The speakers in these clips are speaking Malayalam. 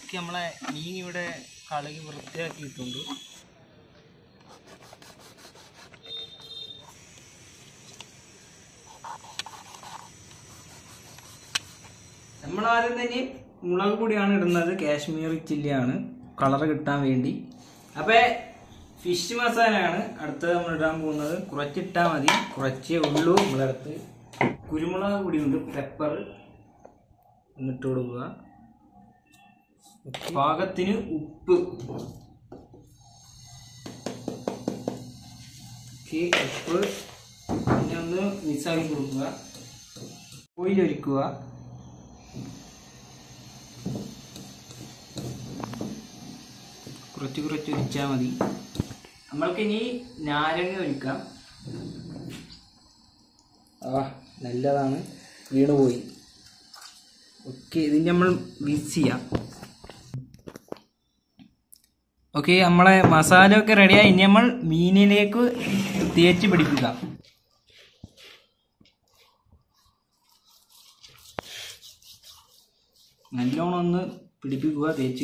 ഓക്കെ നമ്മളെ മീൻ ഇവിടെ കഴുകി വൃത്തിയാക്കിയിട്ടുണ്ട് നമ്മൾ ആദ്യം തന്നെ മുളക് പൊടിയാണ് ഇടുന്നത് കാശ്മീർ ചില്ലിയാണ് കളർ കിട്ടാൻ വേണ്ടി അപ്പൊ ഫിഷ് മസാലയാണ് അടുത്തത് നമ്മൾ ഇടാൻ പോകുന്നത് കുറച്ചിട്ടാൽ മതി കുറച്ചേ ഉള്ളൂ നമ്മളടുത്ത് കുരുമുളക് പൊടിയുണ്ട് പെപ്പർ എന്നിട്ട് കൊടുക്കുക പാകത്തിന് ഉപ്പ് ഓക്കെ ഉപ്പ് പിന്നെ ഒന്ന് മിക്സാക്കി കൊടുക്കുക ഓയിൽ ഒഴിക്കുക കുറച്ച് കുറച്ച് ഒഴിച്ചാൽ മതി നമ്മൾക്ക് ഇനി നാരങ്ങ ഒഴിക്കാം ആ നല്ലതാണ് വീണുപോയി ഓക്കെ ഇതിന് നമ്മൾ മിക്സ് ചെയ്യാം ഓക്കെ നമ്മളെ മസാല ഒക്കെ റെഡിയായി ഇനി നമ്മൾ മീനിലേക്ക് തേച്ച് പിടിപ്പിക്കാം നല്ലോണം ഒന്ന് പിടിപ്പിക്കുക തേച്ച്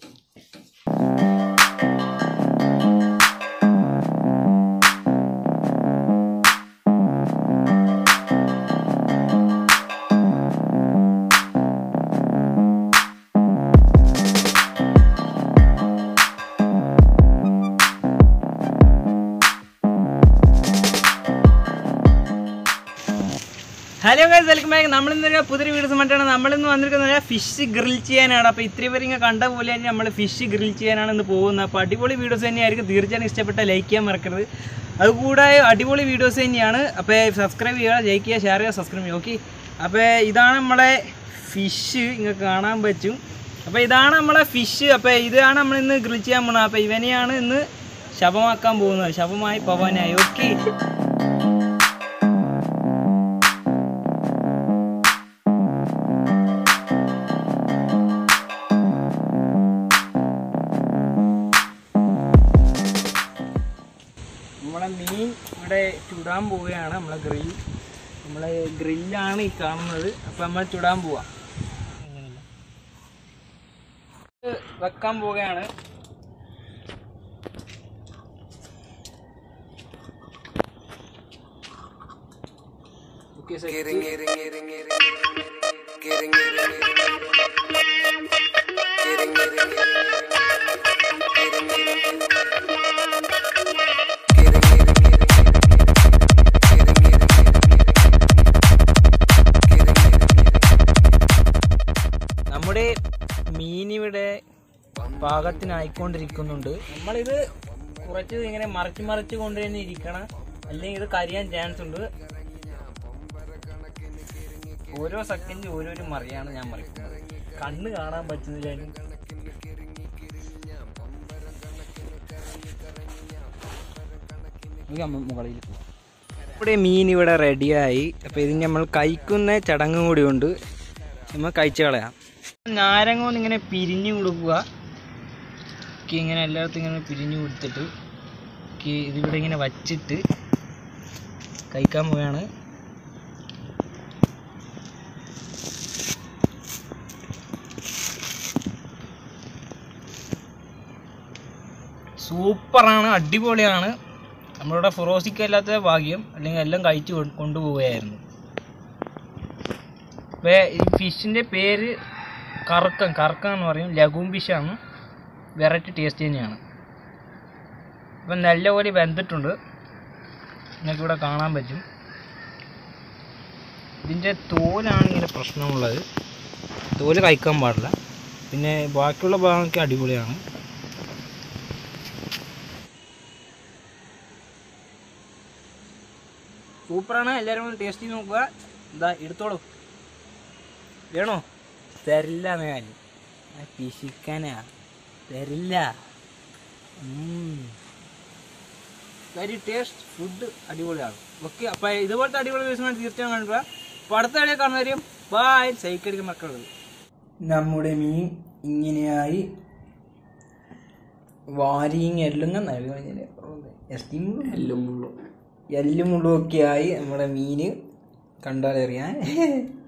ഹലോ ഗൈസ് വെൽക്കം ബാക്ക് നമ്മളിന്ന് പുതിയ വീഡിയോസ് മറ്റാണ് നമ്മളിന്ന് വന്നിരിക്കുന്നത് ഫിഷ് ഗ്രിൽ ചെയ്യാനാണ് അപ്പോൾ ഇത്രയും പേര് ഇങ്ങനെ കണ്ട പോലെ തന്നെ നമ്മൾ ഫിഷ് ഗ്രിൽ ചെയ്യാനാണ് ഇന്ന് പോകുന്നത് അപ്പോൾ അടിപൊളി വീഡിയോസ് തന്നെയായിരിക്കും തീർച്ചയായും ഇഷ്ടപ്പെട്ട ലൈക്ക് ചെയ്യാൻ മറക്കരുത് അതുകൂടാതെ അടിപൊളി വീഡിയോസ് തന്നെയാണ് അപ്പോൾ സബ്സ്ക്രൈബ് ചെയ്യുക ലൈക്ക് ചെയ്യുക ഷെയർ ചെയ്യുക സബ്സ്ക്രൈബ് ചെയ്യുക ഓക്കെ അപ്പോൾ ഇതാണ് നമ്മളെ ഫിഷ് ഇങ്ങനെ കാണാൻ പറ്റും അപ്പോൾ ഇതാണ് നമ്മളെ ഫിഷ് അപ്പോൾ ഇതാണ് നമ്മൾ ഇന്ന് ഗ്രിൽ ചെയ്യാൻ പോകുന്നത് അപ്പോൾ ഇവനെയാണ് ഇന്ന് ശവമാക്കാൻ പോകുന്നത് ശവമായി പവനായി ഓക്കെ നമ്മളെ മീൻ ഇവിടെ ചുടാൻ പോവുകയാണ് നമ്മളെ ഗ്രിൽ നമ്മളെ ഗ്രില്ലാണ് ഈ കാണുന്നത് അപ്പൊ നമ്മൾ ചുടാൻ പോവാ ഇത് വെക്കാൻ പോവുകയാണ് ഓക്കെ നമ്മുടെ മീനിവിടെ പാകത്തിനായിക്കൊണ്ടിരിക്കുന്നുണ്ട് നമ്മളിത് കുറച്ച് ഇങ്ങനെ മറിച്ച് മറിച്ച് കൊണ്ട് തന്നെ ഇരിക്കണം അല്ലെങ്കിൽ ഇത് കരിയാൻ ചാൻസ് ഉണ്ട് ഓരോ സെക്കൻഡ് ഓരോരോ മറിയാണ് ഞാൻ മറിക്കുന്നത് കണ്ണ് കാണാൻ പറ്റുന്നില്ല മുകളിൽ ഇവിടെ മീൻ ഇവിടെ റെഡിയായി അപ്പോൾ ഇത് നമ്മൾ കഴിക്കുന്ന ചടങ്ങും കൂടി ഉണ്ട് നമ്മൾ കഴിച്ചു കളയാം നാരങ്ങ ഒന്ന് ഇങ്ങനെ പിരിഞ്ഞു കൊടുക്കുക ഒക്കെ ഇങ്ങനെ എല്ലായിടത്തും ഇങ്ങനെ പിരിഞ്ഞു കൊടുത്തിട്ട് ഒക്കെ ഇതിവിടെ ഇങ്ങനെ വച്ചിട്ട് കഴിക്കാൻ പോവുകയാണ് സൂപ്പറാണ് അടിപൊളിയാണ് നമ്മളിവിടെ ഫൊറോസിക്ക അല്ലാത്ത ഭാഗ്യം അല്ലെങ്കിൽ എല്ലാം കഴിച്ച് കൊണ്ട് കൊണ്ടുപോവുകയായിരുന്നു അപ്പോൾ ഈ ഫിഷിൻ്റെ പേര് കറക്കം കറക്കം എന്ന് പറയും ലഗൂൺ ഫിഷാണ് വെറൈറ്റി ടേസ്റ്റ് തന്നെയാണ് അപ്പം നല്ലപോലെ വെന്തിട്ടുണ്ട് നിങ്ങൾക്ക് ഇവിടെ കാണാൻ പറ്റും ഇതിൻ്റെ തോലാണ് ഇങ്ങനെ പ്രശ്നമുള്ളത് തോല് കഴിക്കാൻ പാടില്ല പിന്നെ ബാക്കിയുള്ള ഭാഗമൊക്കെ അടിപൊളിയാണ് സൂപ്പറാണ് എല്ലാവരും ഒന്ന് ടേസ്റ്റ് ചെയ്ത് നോക്കുക എന്താ എടുത്തോളൂ വേണോ തരില്ല ഞാൻ പിശിക്കാനാ തരില്ല വെരി ടേസ്റ്റ് ഫുഡ് അടിപൊളിയാണ് ഓക്കെ അപ്പം ഇതുപോലത്തെ അടിപൊളി ദിവസങ്ങൾ തീർച്ചയായും കാണുക അപ്പോൾ അടുത്ത കളിയെ കാണുന്നവരെയും ബായ് സൈക്കടിക്ക് മക്കളുള്ളത് നമ്മുടെ മീൻ ഇങ്ങനെയായി വാരിയും എല്ലുങ്ങ എല്ലും മുള്ളും എല്ലും മുള്ളും ഒക്കെ ആയി നമ്മുടെ മീന് കണ്ടാലറിയാൻ